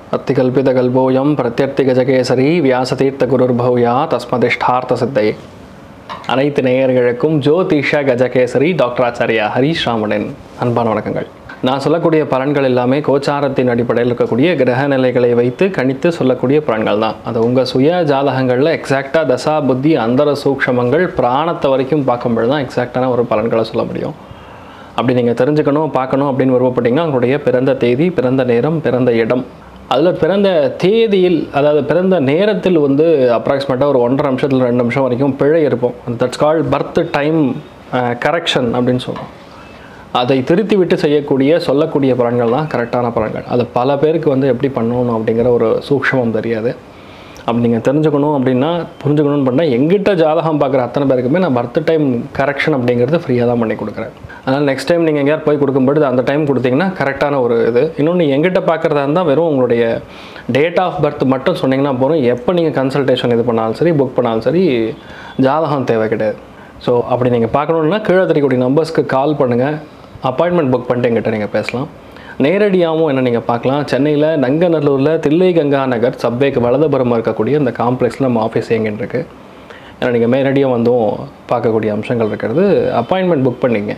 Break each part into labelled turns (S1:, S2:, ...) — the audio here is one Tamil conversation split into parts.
S1: அத்திகல்பிதகல்போயம் பிரத்யர்த்திகஜகேசரி வியாசதீர்த்தகுருர்பௌயா தஸ்மதிஷ்டார்த்த சித்தையே அனைத்து நேயர்களுக்கும் ஜோதிஷ கஜகேசரி டாக்டர் ஆச்சாரியா ஹரீஷ் ராமனின் அன்பான வணக்கங்கள் நான் சொல்லக்கூடிய பலன்கள் எல்லாமே கோச்சாரத்தின் அடிப்படையில் இருக்கக்கூடிய கிரக நிலைகளை வைத்து கணித்து சொல்லக்கூடிய பலன்கள் தான் அது உங்கள் சுய ஜாதகங்களில் எக்ஸாக்டாக தசா புத்தி அந்தர சூக்ஷமங்கள் பிராணத்தை வரைக்கும் பார்க்கும்பொழுது தான் எக்ஸாக்டான ஒரு பலன்களை சொல்ல முடியும் அப்படி நீங்கள் தெரிஞ்சுக்கணும் பார்க்கணும் அப்படின்னு விருப்பப்பட்டீங்கன்னா உங்களுடைய பிறந்த தேதி பிறந்த நேரம் பிறந்த இடம் அதில் பிறந்த தேதியில் அதாவது பிறந்த நேரத்தில் வந்து அப்ராக்சிமேட்டாக ஒரு ஒன்றரை நிமிஷத்தில் ரெண்டு நிமிஷம் வரைக்கும் பிழை இருப்போம் that's call birth time correction அப்படின்னு சொல்லுவோம் அதை திருத்தி விட்டு செய்யக்கூடிய சொல்லக்கூடிய பலன்கள் தான் கரெக்டான பலன்கள் அது பல பேருக்கு வந்து எப்படி பண்ணணும் அப்படிங்கிற ஒரு சூக்ஷமம் தெரியாது அப்படி நீங்கள் தெரிஞ்சுக்கணும் அப்படின்னா புரிஞ்சுக்கணும்னு பண்ணால் எங்கிட்ட ஜாதகம் பார்க்குற அத்தனை பேருக்குமே நான் பர்த் டைம் கரெக்ஷன் அப்படிங்கிறது ஃப்ரீயாக தான் பண்ணி கொடுக்குறேன் அதனால் நெக்ஸ்ட் டைம் நீங்கள் எங்கேயாவது போய் கொடுக்கும்போது அந்த டைம் கொடுத்தீங்கன்னா கரெக்டான ஒரு இது இன்னொன்று எங்கிட்ட பார்க்குறதா இருந்தால் வெறும் உங்களுடைய டேட் ஆஃப் பர்த் மட்டும் சொன்னீங்கன்னா போதும் எப்போ நீங்கள் கன்சல்டேஷன் இது பண்ணாலும் சரி புக் பண்ணாலும் சரி ஜாதகம் தேவை கிடையாது ஸோ அப்படி நீங்கள் பார்க்கணுன்னா கீழே தெரியக்கூடிய நம்பர்ஸ்க்கு கால் பண்ணுங்கள் அப்பாயின்மெண்ட் புக் பண்ணிட்டு எங்கிட்ட நீங்கள் பேசலாம் நேரடியாகவும் என்ன நீங்கள் பார்க்கலாம் சென்னையில் நங்கநல்லூரில் தில்லை கங்கா நகர் சப்வேக்கு வலதுபுறமாக இருக்கக்கூடிய இந்த காம்ப்ளெக்ஸில் நம்ம ஆஃபீஸ் எங்கேன்னு இருக்கு ஏன்னா நீங்கள் நேரடியாக வந்தும் பார்க்கக்கூடிய அம்சங்கள் இருக்கிறது அப்பாயின்மெண்ட் புக் பண்ணிங்க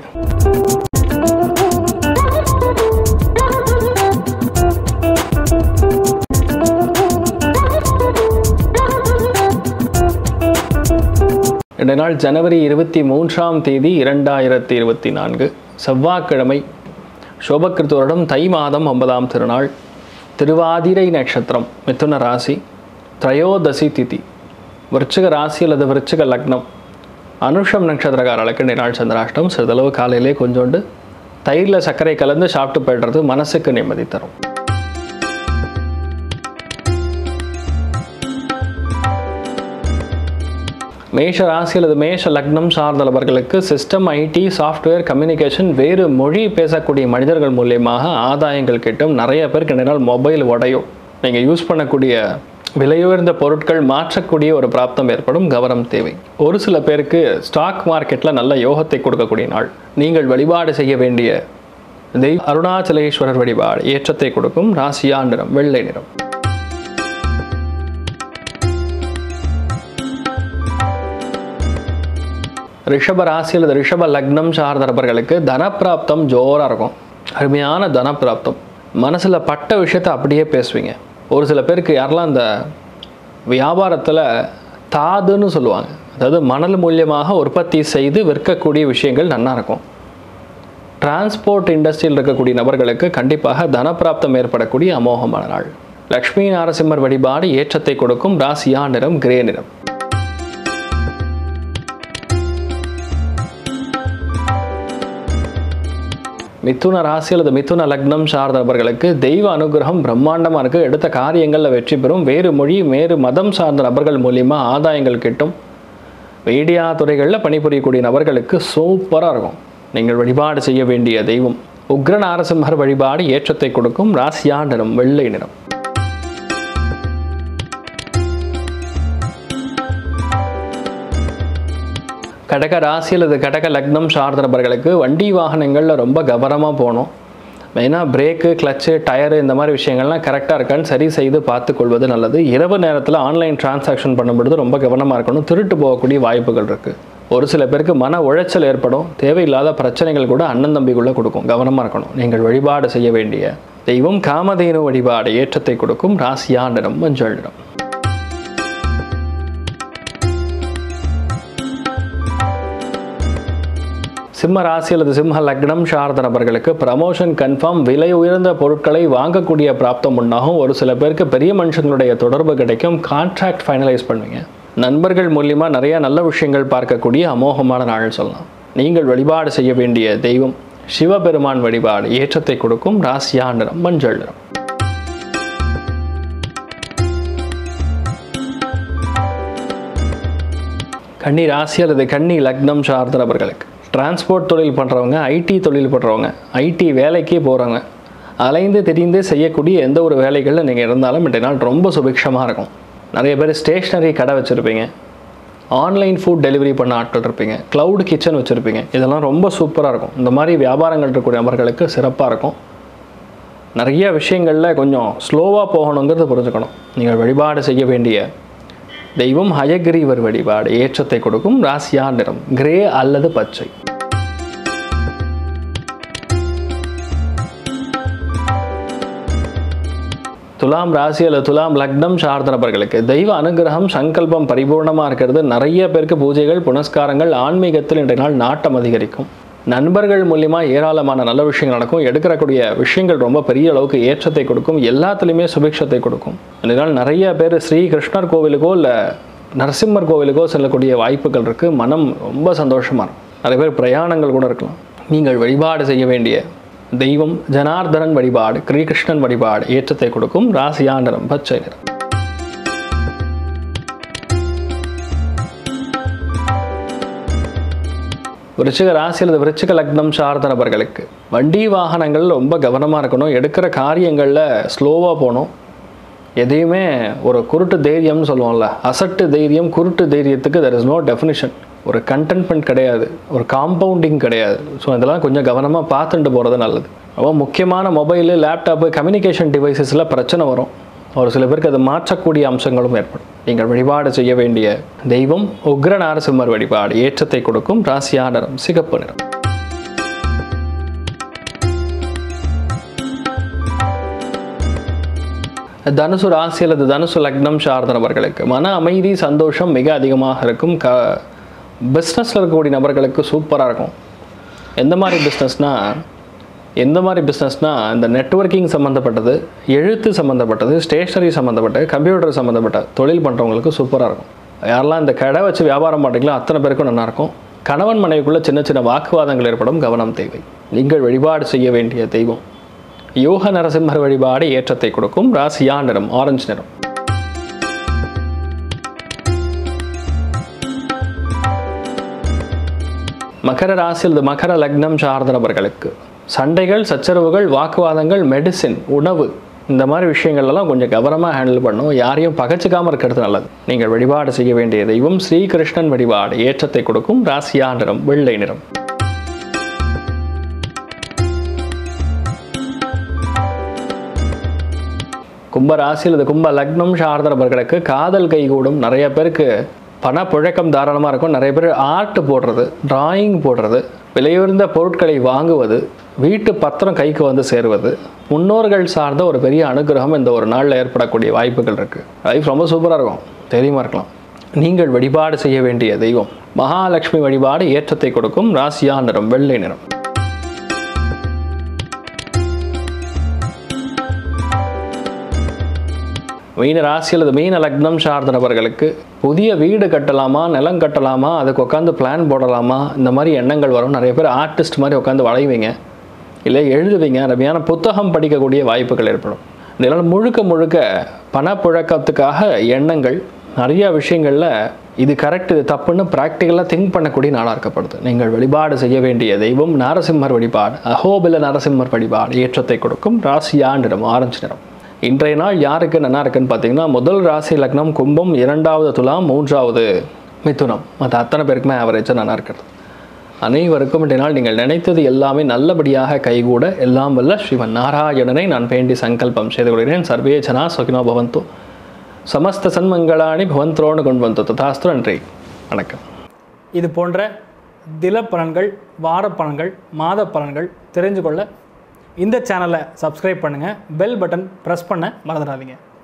S1: இந்த நாள் ஜனவரி இருபத்தி மூன்றாம் தேதி இரண்டாயிரத்தி இருபத்தி நான்கு செவ்வாய்க்கிழமை சோபக்கிருத்து வருடம் தை மாதம் ஒன்பதாம் திருநாள் திருவாதிரை நட்சத்திரம் மிதுன ராசி திரையோதசி திதி விருச்சிக ராசி அல்லது விருச்சிக லக்னம் அனுஷம் நட்சத்திரக்காரர்களுக்கு இந்த நாள் சந்திராஷ்டம் சிறிதளவு காலையிலே கொஞ்சோண்டு தயிரில் சர்க்கரை கலந்து சாப்பிட்டு போய்டுறது மனசுக்கு நிம்மதி தரும் மேஷ ராசி அல்லது மேஷ லக்னம் சார்ந்தவர்களுக்கு சிஸ்டம் ஐடி சாஃப்ட்வேர் கம்யூனிகேஷன் வேறு மொழி பேசக்கூடிய மனிதர்கள் மூலியமாக ஆதாயங்கள் கிட்டும் நிறைய பேருக்கு என்னென்னால் மொபைல் உடையும் நீங்கள் யூஸ் பண்ணக்கூடிய விலையுயர்ந்த பொருட்கள் மாற்றக்கூடிய ஒரு பிராப்தம் ஏற்படும் கவனம் தேவை ஒரு சில பேருக்கு ஸ்டாக் மார்க்கெட்டில் நல்ல யோகத்தை கொடுக்கக்கூடிய நாள் நீங்கள் வழிபாடு செய்ய வேண்டிய தெய்வ அருணாச்சலேஸ்வரர் வழிபாடு ஏற்றத்தை கொடுக்கும் ராசியா நிறம் வெள்ளை நிறம் ரிஷப ராசி அல்லது ரிஷப லக்னம் சார்ந்த நபர்களுக்கு தனப்பிராப்தம் ஜோராக இருக்கும் அருமையான தனப்பிராப்தம் மனசில் பட்ட விஷயத்தை அப்படியே பேசுவீங்க ஒரு சில பேருக்கு யாரெல்லாம் அந்த வியாபாரத்தில் தாதுன்னு சொல்லுவாங்க அதாவது மணல் மூலியமாக உற்பத்தி செய்து விற்கக்கூடிய விஷயங்கள் நல்லா இருக்கும் டிரான்ஸ்போர்ட் இண்டஸ்ட்ரியில் இருக்கக்கூடிய நபர்களுக்கு கண்டிப்பாக தனப்பிராப்தம் ஏற்படக்கூடிய அமோகமான நாள் லக்ஷ்மி நாரசிம்மர் வழிபாடு ஏற்றத்தை கொடுக்கும் ராசியா நிறம் கிரே நிறம் மிதுன ராசி அல்லது மிதுன லக்னம் சார்ந்த நபர்களுக்கு தெய்வ அனுகிரகம் பிரம்மாண்டமாக இருக்குது எடுத்த காரியங்களில் வெற்றி பெறும் வேறு மொழி வேறு மதம் சார்ந்த நபர்கள் மூலியமாக ஆதாயங்கள் கிட்டும் மீடியா துறைகளில் பணிபுரியக்கூடிய நபர்களுக்கு சூப்பராக இருக்கும் நீங்கள் வழிபாடு செய்ய வேண்டிய தெய்வம் உக்ர நாரசிம்மர் வழிபாடு ஏற்றத்தை கொடுக்கும் ராசியா நிறம் வெள்ளை நிறம் கடக ராசி அல்லது கடக லக்னம் சார்ந்த நபர்களுக்கு வண்டி வாகனங்களில் ரொம்ப கவனமாக போகணும் மெயினாக பிரேக்கு கிளச்சு டயரு இந்த மாதிரி விஷயங்கள்லாம் கரெக்டாக இருக்கான்னு சரி செய்து பார்த்து கொள்வது நல்லது இரவு நேரத்தில் ஆன்லைன் டிரான்சாக்ஷன் பண்ணும்பொழுது ரொம்ப கவனமாக இருக்கணும் திருட்டு போகக்கூடிய வாய்ப்புகள் இருக்குது ஒரு சில பேருக்கு மன உளைச்சல் ஏற்படும் தேவையில்லாத பிரச்சனைகள் கூட அண்ணன் தம்பிக்குள்ளே கொடுக்கும் கவனமாக இருக்கணும் நீங்கள் வழிபாடு செய்ய வேண்டிய தெய்வம் காமதேனு வழிபாடு ஏற்றத்தை கொடுக்கும் ராசியா நிறம் மஞ்சள் நிறம் சிம்ம ராசி அல்லது சிம்ம லக்னம் சார்ந்த நபர்களுக்கு ப்ரமோஷன் கன்ஃபார்ம் விலை உயர்ந்த பொருட்களை வாங்கக்கூடிய பிராப்தம் உண்டாகும் ஒரு சில பேருக்கு பெரிய மனுஷங்களுடைய தொடர்பு கிடைக்கும் கான்ட்ராக்ட் ஃபைனலைஸ் பண்ணுவீங்க நண்பர்கள் மூலியமாக நிறைய நல்ல விஷயங்கள் பார்க்கக்கூடிய அமோகமான நாள் சொல்லலாம் நீங்கள் வழிபாடு செய்ய வேண்டிய தெய்வம் சிவபெருமான் வழிபாடு ஏற்றத்தை கொடுக்கும் ராசியா நிறம் மஞ்சள் நிறம் கன்னி ராசி அல்லது கன்னி லக்னம் சார்ந்த நபர்களுக்கு டிரான்ஸ்போர்ட் தொழில் பண்ணுறவங்க ஐடி தொழில் பண்ணுறவங்க ஐடி வேலைக்கு போகிறவங்க அலைந்து திரிந்து செய்யக்கூடிய எந்த ஒரு வேலைகளில் நீங்கள் இருந்தாலும் இன்றைய நாள் ரொம்ப சுபிக்ஷமாக இருக்கும் நிறைய பேர் ஸ்டேஷ்னரி கடை வச்சுருப்பீங்க ஆன்லைன் ஃபுட் டெலிவரி பண்ண ஆட்கள் இருப்பீங்க க்ளவுட் கிச்சன் வச்சுருப்பீங்க இதெல்லாம் ரொம்ப சூப்பராக இருக்கும் இந்த மாதிரி வியாபாரங்கள் இருக்கக்கூடிய நபர்களுக்கு சிறப்பாக இருக்கும் நிறைய விஷயங்களில் கொஞ்சம் ஸ்லோவாக போகணுங்கிறத புரிஞ்சுக்கணும் நீங்கள் வழிபாடு செய்ய வேண்டிய தெய்வம் ஹயகிரீவர் வழிபாடு ஏற்றத்தை கொடுக்கும் ராசியா நிறம் கிரே அல்லது பச்சை துலாம் ராசி அல்லது துலாம் லக்னம் சார்ந்த நபர்களுக்கு தெய்வ அனுகிரகம் சங்கல்பம் பரிபூர்ணமாக இருக்கிறது நிறைய பேருக்கு பூஜைகள் புனஸ்காரங்கள் ஆன்மீகத்தில் இன்றைய நாள் நாட்டம் அதிகரிக்கும் நண்பர்கள் மூலியமா ஏராளமான நல்ல விஷயங்கள் நடக்கும் எடுக்கிறக்கூடிய விஷயங்கள் ரொம்ப பெரிய அளவுக்கு ஏற்றத்தை கொடுக்கும் எல்லாத்துலேயுமே சுபிக்ஷத்தை கொடுக்கும் இதனால் நிறைய பேர் ஸ்ரீ கிருஷ்ணர் கோவிலுக்கோ இல்லை நரசிம்மர் கோவிலுக்கோ செல்லக்கூடிய வாய்ப்புகள் இருக்குது மனம் ரொம்ப சந்தோஷமாக இருக்கும் நிறைய பேர் பிரயாணங்கள் கூட இருக்கலாம் நீங்கள் வழிபாடு செய்ய வேண்டிய தெய்வம் ஜனார்தனன் வழிபாடு கிருஷ்ணன் வழிபாடு ஏற்றத்தை கொடுக்கும் ராசியா நிறம் பச்சை நிறம் விருச்சிக ராசி அல்லது விருச்சிக லக்னம் சார்ந்த நபர்களுக்கு வண்டி வாகனங்கள் ரொம்ப கவனமாக இருக்கணும் எடுக்கிற காரியங்களில் ஸ்லோவாக போகணும் எதையுமே ஒரு குருட்டு தைரியம்னு சொல்லுவோம்ல அசட்டு தைரியம் குருட்டு தைரியத்துக்கு தெர் இஸ் நோ டெஃபினிஷன் ஒரு கண்டென்ட்மெண்ட் கிடையாது ஒரு காம்பவுண்டிங் கிடையாது ஸோ இதெல்லாம் கொஞ்சம் கவனமாக பார்த்துட்டு போகிறது நல்லது ரொம்ப முக்கியமான மொபைலு லேப்டாப்பு கம்யூனிகேஷன் டிவைசஸில் பிரச்சனை வரும் ஒரு சில பேருக்கு அது மாற்றக்கூடிய அம்சங்களும் ஏற்படும் நீங்கள் வழிபாடு செய்ய வேண்டிய தெய்வம் உக்ர நாரசிம்மர் வழிபாடு ஏற்றத்தை கொடுக்கும் ராசியா நிறம் சிகப்பு நிறம் தனுசு ராசி அல்லது தனுசு லக்னம் சார்ந்த நபர்களுக்கு மன அமைதி சந்தோஷம் மிக அதிகமாக இருக்கும் க பிஸ்னஸில் இருக்கக்கூடிய நபர்களுக்கு சூப்பராக இருக்கும் எந்த மாதிரி பிஸ்னஸ்னால் எந்த மாதிரி பிஸ்னஸ்னால் இந்த நெட்வொர்க்கிங் சம்மந்தப்பட்டது எழுத்து சம்மந்தப்பட்டது ஸ்டேஷனரி சம்மந்தப்பட்டது கம்ப்யூட்டர் சம்மந்தப்பட்ட தொழில் பண்ணுறவங்களுக்கு சூப்பராக இருக்கும் யாரெல்லாம் இந்த கடை வச்சு வியாபாரம் பண்ணுறீங்களோ அத்தனை பேருக்கும் நல்லாயிருக்கும் கணவன் மனைவிக்குள்ளே சின்ன சின்ன வாக்குவாதங்கள் ஏற்படும் கவனம் தேவை நீங்கள் வழிபாடு செய்ய வேண்டிய தெய்வம் யோக நரசிம்மர் வழிபாடு ஏற்றத்தை கொடுக்கும் ராசியா நிறம் ஆரஞ்சு நிறம் மகர ராசி அல்லது மகர லக்னம் சார்ந்த நபர்களுக்கு சண்டைகள் சச்சரவுகள் வாக்குவாதங்கள் மெடிசின் உணவு இந்த மாதிரி விஷயங்கள்லாம் கொஞ்சம் கவனமாக ஹேண்டில் பண்ணும் யாரையும் பகச்சிக்காமல் இருக்கிறது நல்லது நீங்கள் வழிபாடு செய்ய வேண்டிய தெய்வம் ஸ்ரீகிருஷ்ணன் வழிபாடு ஏற்றத்தை கொடுக்கும் ராசியா நிறம் வெள்ளை நிறம் கும்ப ராசி அல்லது கும்ப லக்னம் சார்ந்த நபர்களுக்கு காதல் கைகூடும் நிறைய பேருக்கு பணப்புழக்கம் தாராளமாக இருக்கும் நிறைய பேர் ஆர்ட் போடுறது டிராயிங் போடுறது விலையுயர்ந்த பொருட்களை வாங்குவது வீட்டு பத்திரம் கைக்கு வந்து சேருவது முன்னோர்கள் சார்ந்த ஒரு பெரிய அனுகிரகம் இந்த ஒரு நாளில் ஏற்படக்கூடிய வாய்ப்புகள் இருக்குது லைஃப் ரொம்ப சூப்பராக இருக்கும் தெரியுமா இருக்கலாம் நீங்கள் வழிபாடு செய்ய வேண்டிய தெய்வம் மகாலட்சுமி வழிபாடு ஏற்றத்தை கொடுக்கும் ராசியா நிறம் வெள்ளை நிறம் மீன ராசி அல்லது மீன லக்னம் சார்ந்த நபர்களுக்கு புதிய வீடு கட்டலாமா நிலம் கட்டலாமா அதுக்கு உட்காந்து பிளான் போடலாமா இந்த மாதிரி எண்ணங்கள் வரும் நிறைய பேர் ஆர்டிஸ்ட் மாதிரி உட்காந்து வளைவீங்க இல்லை எழுதுவீங்க ரம்மையான புத்தகம் படிக்கக்கூடிய வாய்ப்புகள் ஏற்படும் இதனால் முழுக்க முழுக்க பணப்புழக்கத்துக்காக எண்ணங்கள் நிறைய விஷயங்களில் இது கரெக்ட் இது தப்புன்னு ப்ராக்டிக்கலாக திங்க் பண்ணக்கூடிய நாளாக இருக்கப்படுது நீங்கள் வழிபாடு செய்ய வேண்டிய தெய்வம் நாரசிம்மர் வழிபாடு அஹோபில நரசிம்மர் வழிபாடு ஏற்றத்தை கொடுக்கும் ராசியா நிறம் ஆரஞ்சு நிறம் இன்றைய நாள் யாருக்கு நல்லா இருக்குன்னு பார்த்தீங்கன்னா முதல் ராசி லக்னம் கும்பம் இரண்டாவது துலாம் மூன்றாவது மிதுனம் மற்ற அத்தனை பேருக்குமே ஆவரேஜாக நல்லா இருக்கிறது அனைவருக்கும் இன்றைய நாள் நீங்கள் நினைத்தது எல்லாமே நல்லபடியாக கைகூட எல்லாம் வல்ல ஸ்ரீமன் நாராயணனை நான் வேண்டி சங்கல்பம் செய்து கொள்கிறேன் சர்வே ஜனா சுகினோ பவந்தோ சமஸ்த சன்மங்களாணி பவந்தோன்னு கொண்டு வந்தோ ததாஸ்து நன்றி வணக்கம்
S2: இது போன்ற தில பலன்கள் வார பலன்கள் மாத பலன்கள் தெரிஞ்சு கொள்ள இந்த சேனலை சப்ஸ்கிரைப் பண்ணுங்கள் பெல் பட்டன் ப்ரெஸ் பண்ண மறந்துடாதீங்க